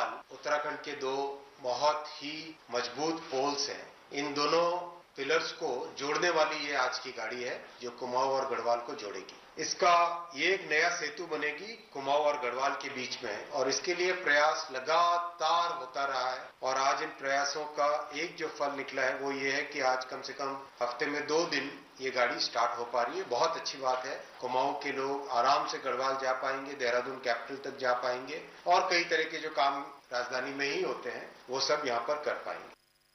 गढ़वाल उत्तराखंड के दो बहुत ही मजबूत पोल्स हैं इन दोनों पिलर्स को जोड़ने वाली ये आज की गाड़ी है जो कुमाऊं और गढ़वाल को जोड़ेगी इसका ये एक नया सेतु बनेगी कुमाऊं और गढ़वाल के बीच में और इसके लिए प्रयास लगातार होता रहा है और आज इन प्रयासों का एक जो फल निकला है वो ये है कि आज कम से कम हफ्ते में दो दिन ये गाड़ी स्टार्ट हो पा रही है बहुत अच्छी बात है कुमाऊं के लोग आराम से गढ़वाल जा पाएंगे देहरादून कैपिटल तक जा पाएंगे और कई तरह के जो काम राजधानी में ही होते हैं वो सब यहाँ पर कर पाएंगे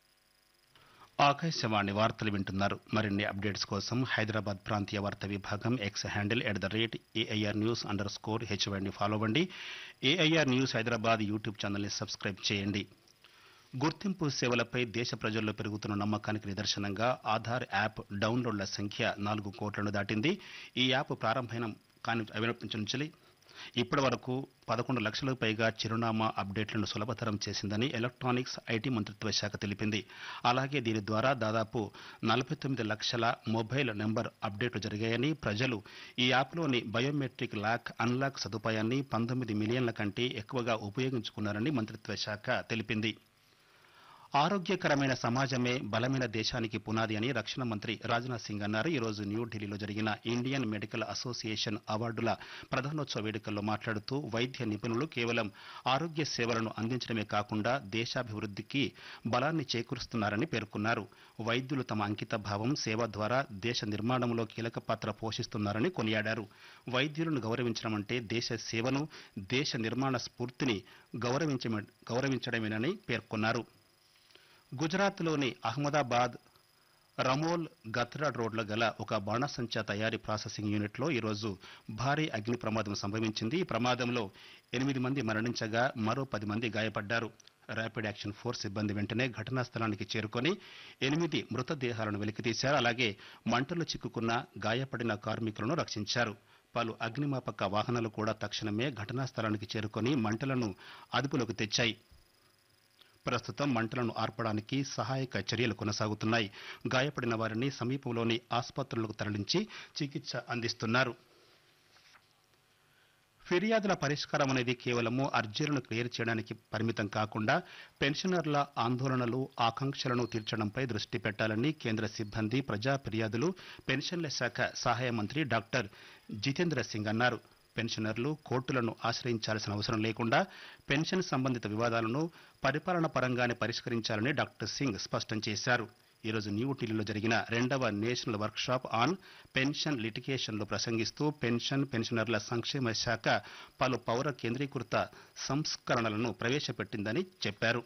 ఆకాశవాణి వార్తలు వింటున్నారు మరిన్ని అప్డేట్స్ కోసం హైదరాబాద్ ప్రాంతీయ వార్తా విభాగం X handle at the rate AIR news under score హెచ్వైని ఫాలో అవ్వండి ఏఐఆర్ న్యూస్ హైదరాబాద్ యూట్యూబ్ ఛానల్ని సబ్స్క్రైబ్ చేయండి గుర్తింపు సేవలపై దేశ ప్రజల్లో పెరుగుతున్న నమ్మకానికి నిదర్శనంగా ఆధార్ యాప్ డౌన్లోడ్ల సంఖ్య నాలుగు కోట్లను దాటింది ఈ యాప్ ప్రారంభమైన కాని అయినప్పటి నుంచి ఇప్పటి వరకు పదకొండు లక్షలకు పైగా చిరునామా అప్డేట్లను సులభతరం చేసిందని ఎలక్ట్రానిక్స్ ఐటీ మంత్రిత్వ శాఖ తెలిపింది అలాగే దీని ద్వారా దాదాపు నలభై తొమ్మిది లక్షల మొబైల్ నెంబర్ అప్డేట్లు జరిగాయని ప్రజలు ఈ యాప్లోని బయోమెట్రిక్ లాక్ అన్లాక్ సదుపాయాన్ని పంతొమ్మిది మిలియన్ల కంటే ఎక్కువగా ఉపయోగించుకున్నారని మంత్రిత్వ శాఖ తెలిపింది ఆరోగ్యకరమైన సమాజమే బలమైన దేశానికి పునాది అని రక్షణ మంత్రి రాజ్నాథ్ సింగ్ అన్నారు ఈ రోజు న్యూఢిల్లీలో జరిగిన ఇండియన్ మెడికల్ అసోసియేషన్ అవార్డుల ప్రధానోత్సవ వేడుకల్లో మాట్లాడుతూ వైద్య నిపుణులు కేవలం ఆరోగ్య సేవలను అందించడమే కాకుండా దేశాభివృద్ధికి బలాన్ని చేకూరుస్తున్నారని పేర్కొన్నారు వైద్యులు తమ అంకిత భావం సేవ ద్వారా దేశ నిర్మాణంలో కీలక పాత్ర పోషిస్తున్నారని కొనియాడారు వైద్యులను గౌరవించడం అంటే దేశ సేవను దేశ నిర్మాణ స్ఫూర్తిని గౌరవించమే గౌరవించడమేనని పేర్కొన్నారు గుజరాత్లోని అహ్మదాబాద్ రమోల్ గత్రాడ్ రోడ్ల గల ఒక బాణసంచా తయారీ ప్రాసెసింగ్ యూనిట్లో ఈరోజు భారీ అగ్ని ప్రమాదం సంభవించింది ఈ ప్రమాదంలో ఎనిమిది మంది మరణించగా మరో పది మంది గాయపడ్డారు ర్యాపిడ్ యాక్షన్ ఫోర్స్ సిబ్బంది వెంటనే ఘటనా స్థలానికి చేరుకొని ఎనిమిది మృతదేహాలను వెలికితీశారు అలాగే మంటలు చిక్కుకున్న గాయపడిన కార్మికులను రక్షించారు పలు అగ్నిమాపక వాహనాలు కూడా తక్షణమే ఘటనా స్థలానికి చేరుకొని మంటలను అదుపులోకి తెచ్చాయి ప్రస్తుతం మంటలను ఆర్పడానికి సహాయక చర్యలు కొనసాగుతున్నాయి గాయపడిన వారిని సమీపంలోని ఆసుపత్రులకు తరలించి చికిత్స అందిస్తున్నారు ఫిర్యాదుల పరిష్కారం అనేది కేవలము అర్జీలను క్లియర్ చేయడానికి పరిమితం కాకుండా పెన్షనర్ల ఆందోళనలు ఆకాంక్షలను తీర్చడంపై దృష్టి పెట్టాలని కేంద్ర సిబ్బంది ప్రజా ఫిర్యాదులు పెన్షన్ల శాఖ సహాయ మంత్రి డాక్టర్ జితేంద్ర సింగ్ అన్నారు పెన్షనర్లు కోర్టులను ఆశ్రయించాల్సిన అవసరం లేకుండా పెన్షన్ సంబంధిత వివాదాలను పరిపాలన పరంగానే పరిష్కరించాలని డాక్టర్ సింగ్ స్పష్టం చేశారు ఈరోజు న్యూఢిల్లీలో జరిగిన రెండవ నేషనల్ వర్క్షాప్ ఆన్ పెన్షన్ లిటిగేషన్లో ప్రసంగిస్తూ పెన్షన్ పెన్షనర్ల సంక్షేమ శాఖ పలు పౌర కేంద్రీకృత సంస్కరణలను ప్రవేశపెట్టిందని చెప్పారు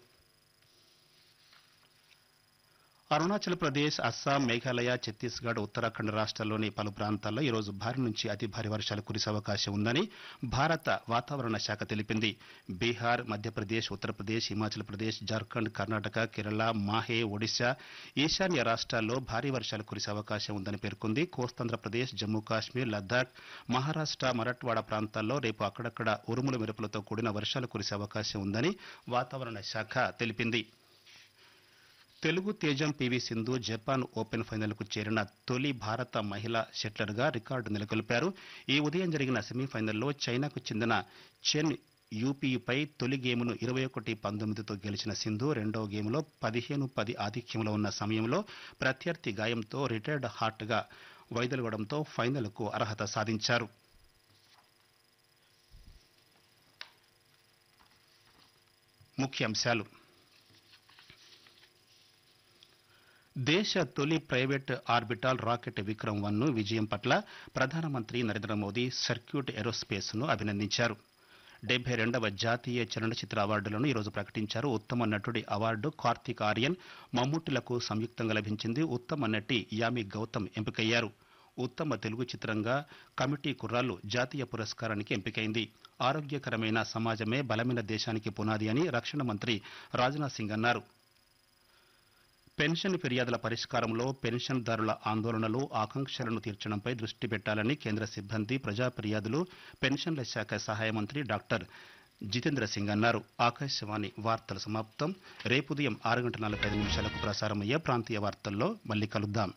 అరుణాచల్ ప్రదేశ్ అస్సాం మేఘాలయ ఛత్తీస్గఢ్ ఉత్తరాఖండ్ రాష్ట్రాల్లోని పలు ప్రాంతాల్లో ఈరోజు భారీ నుంచి అతి భారీ వర్షాలు కురిసే అవకాశం ఉందని భారత వాతావరణ శాఖ తెలిపింది బీహార్ మధ్యప్రదేశ్ ఉత్తరప్రదేశ్ హిమాచల్ ప్రదేశ్ జార్ఖండ్ కర్ణాటక కేరళ మాహే ఒడిశా ఈశాన్య రాష్ట్రాల్లో భారీ వర్షాలు కురిసే అవకాశం ఉందని పేర్కొంది కోస్తాంధ్రప్రదేశ్ జమ్మూ కాశ్మీర్ లద్దాఖ్ మహారాష్ట్ర మరట్వాడ ప్రాంతాల్లో రేపు అక్కడక్కడ ఉరుములు మెరుపులతో కూడిన వర్షాలు కురిసే అవకాశం ఉందని వాతావరణ శాఖ తెలిపింది తెలుగు తేజం పివి సింధు జపాన్ ఓపెన్ ఫైనల్కు చేరిన తొలి భారత మహిళా షట్లర్గా రికార్డు నెలకొల్పారు ఈ ఉదయం జరిగిన సెమీఫైనల్లో చైనాకు చెందిన చెన్ యూపీపై తొలి గేమును ఇరవై ఒకటి పంతొమ్మిదితో గెలిచిన సింధు రెండవ గేములో పదిహేను పది ఆధిక్యంలో ఉన్న సమయంలో ప్రత్యర్థి గాయంతో రిటైర్డ్ హార్ట్గా వైదొలగడంతో ఫైనల్కు అర్హత సాధించారు ముఖ్యాంశాలు దేశ తొలి private orbital rocket Vikram one ను విజయం పట్ల ప్రధానమంత్రి నరేంద్ర మోదీ సర్క్యూట్ ఏరోస్పేస్ ను అభినందించారు డెబ్బై రెండవ జాతీయ చలనచిత్ర అవార్డులను ఈరోజు ప్రకటించారు ఉత్తమ నటుడి అవార్డు కార్తీక్ ఆర్యన్ మమ్ముట్టిలకు సంయుక్తంగా లభించింది ఉత్తమ నటి యామి గౌతమ్ ఎంపికయ్యారు ఉత్తమ తెలుగు చిత్రంగా కమిటీ కుర్రాళ్ళు జాతీయ పురస్కారానికి ఎంపికైంది ఆరోగ్యకరమైన సమాజమే బలమైన దేశానికి పునాది అని రక్షణ మంత్రి రాజ్నాథ్ సింగ్ అన్నారు పెన్షన్ ఫిర్యాదుల పరిష్కారంలో పెన్షన్దారుల ఆందోళనలు ఆకాంక్షలను తీర్చడంపై దృష్టి పెట్టాలని కేంద్ర సిబ్బంది ప్రజా ఫిర్యాదులు పెన్షన్ల శాఖ సహాయ మంత్రి డాక్టర్ జితేంద్ర సింగ్ అన్నారు ఆకాశవాణి వార్తల సమాప్తం రేపు ఉదయం ఆరు గంటల నలభై ఐదు నిమిషాలకు ప్రసారమయ్యే ప్రాంతీయ వార్తల్లో మళ్ళీ కలుద్దాం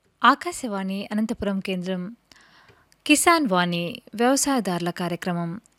ఆకాశవాణి అనంతపురం కేంద్రం కిసాన్ వాణి వ్యవసాయదారుల కార్యక్రమం